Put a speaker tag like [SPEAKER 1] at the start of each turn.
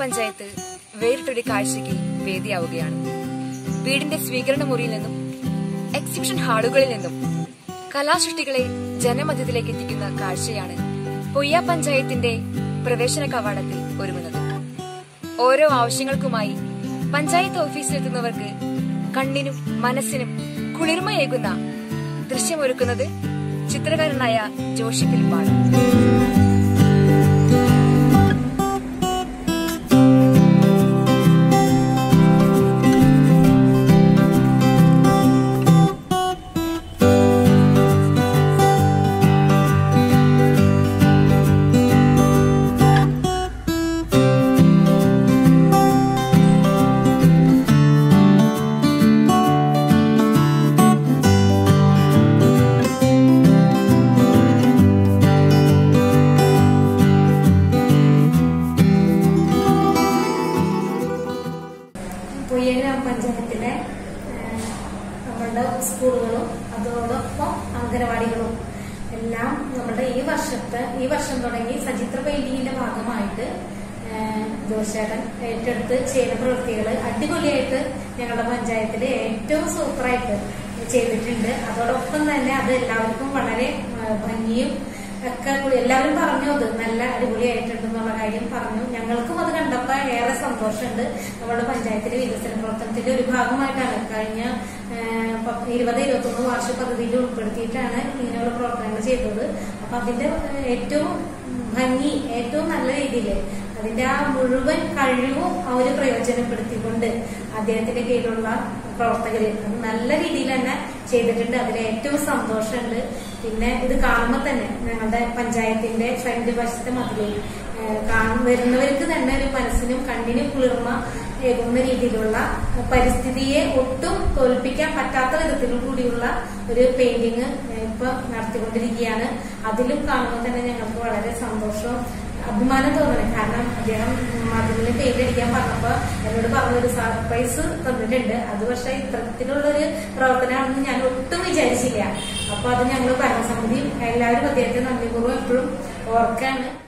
[SPEAKER 1] പഞ്ചായത്ത് വേറിട്ടൊരു കാഴ്ചയ്ക്ക് വേദിയാവുകയാണ് വീടിന്റെ സ്വീകരണ മുറിയിൽ നിന്നും എക്സിബിഷൻ ഹാളുകളിൽ നിന്നും കലാസൃഷ്ടികളെ ജനമധ്യത്തിലേക്ക് എത്തിക്കുന്ന കാഴ്ചയാണ് പൊയ്യ പഞ്ചായത്തിന്റെ പ്രവേശന കവാടത്തിൽ ഒരുങ്ങുന്നത് ഓരോ ആവശ്യങ്ങൾക്കുമായി പഞ്ചായത്ത് ഓഫീസിലെത്തുന്നവർക്ക് കണ്ണിനും മനസ്സിനും കുളിർമയേകുന്ന ദൃശ്യമൊരുക്കുന്നത് ചിത്രകാരനായ ജോഷി പിൽപ്പാട്
[SPEAKER 2] പൊയ്യ ഗ്രാമപഞ്ചായത്തിലെ ഏഹ്, നമ്മളുടെ സ്കൂളുകളും അതോടൊപ്പം അംഗനവാടികളും എല്ലാം നമ്മുടെ ഈ വർഷത്തെ ഈ വർഷം തുടങ്ങി സചിത്ര പെയിന്റിങ്ങിന്റെ ഭാഗമായിട്ട് ഏഹ്, ജോഷേട്ടൻ ഏറ്റെടുത്ത് ചെയ്യുന്ന പ്രവൃത്തികൾ അടിപൊളിയായിട്ട് ഞങ്ങളുടെ പഞ്ചായത്തിൽ ഏറ്റവും സൂപ്പറായിട്ട് ചെയ്തിട്ടുണ്ട് അതോടൊപ്പം തന്നെ അത് എല്ലാവർക്കും വളരെ ഏഹ്, ഭംഗിയും ഒക്കെ കൂടി എല്ലാവരും പറഞ്ഞു അത് നല്ല അടിപൊളിയായിട്ടുണ്ടെന്നുള്ള കാര്യം പറഞ്ഞു ഞങ്ങൾക്കും അത് കണ്ടപ്പോ ഏറെ സന്തോഷമുണ്ട് നമ്മുടെ പഞ്ചായത്തിലെ വികസന പ്രവർത്തനത്തിന്റെ ഒരു ഭാഗമായിട്ടാണ് കഴിഞ്ഞ ഏഹ്, പത്ത് ഇരുപത് ഇരുപത്തൊന്ന് വാർഷിക പദ്ധതിയിൽ ഉൾപ്പെടുത്തിയിട്ടാണ് ഇങ്ങനെയുള്ള പ്രവർത്തനങ്ങൾ ചെയ്തത് അപ്പൊ അതിന്റെ ഏഹ്, ഏറ്റവും ഭംഗി ഏറ്റവും നല്ല രീതിയിൽ അതിന്റെ ആ മുഴുവൻ കഴിവും അവര് പ്രയോജനപ്പെടുത്തിക്കൊണ്ട് അദ്ദേഹത്തിന്റെ കീഴിലുള്ള പ്രവർത്തകര് അത് നല്ല രീതിയിൽ തന്നെ ചെയ്തിട്ടുണ്ട് അതിൽ ഏറ്റവും സന്തോഷമുണ്ട് പിന്നെ ഇത് കാണുമ്പോൾ തന്നെ ഞങ്ങളുടെ പഞ്ചായത്തിന്റെ ഫ്രണ്ട് വശത്തെ മതിലിൽ ഏഹ്, കാണും വരുന്നവർക്ക് തന്നെ ഒരു മനസ്സിനും കണ്ണിനും കുളിർമ ഏകുന്ന രീതിയിലുള്ള പരിസ്ഥിതിയെ ഒട്ടും തോൽപ്പിക്കാൻ പറ്റാത്ത വിധത്തിൽ കൂടിയുള്ള ഒരു പെയിന്റിങ് ഇപ്പൊ നടത്തിക്കൊണ്ടിരിക്കുകയാണ് അതിലും കാണുമ്പോൾ തന്നെ ഞങ്ങൾക്ക് വളരെ സന്തോഷവും അഭിമാനം തോന്നണം കാരണം അദ്ദേഹം അതിന് പെയിന്റ് അടിക്കാൻ പറഞ്ഞപ്പോ എന്നോട് പറഞ്ഞൊരു സർപ്രൈസ് തന്നിട്ടുണ്ട് അത് പക്ഷെ ഇത്തരത്തിലുള്ള ഒരു പ്രവർത്തനമാണെന്ന് ഞാൻ ഒട്ടും വിചാരിച്ചില്ല അപ്പൊ അത് ഞങ്ങൾ ഭരണസമിതിയും എല്ലാവരും അദ്ദേഹത്തെ നന്ദിപൂർവ്വം എപ്പോഴും ഓർക്കാണ്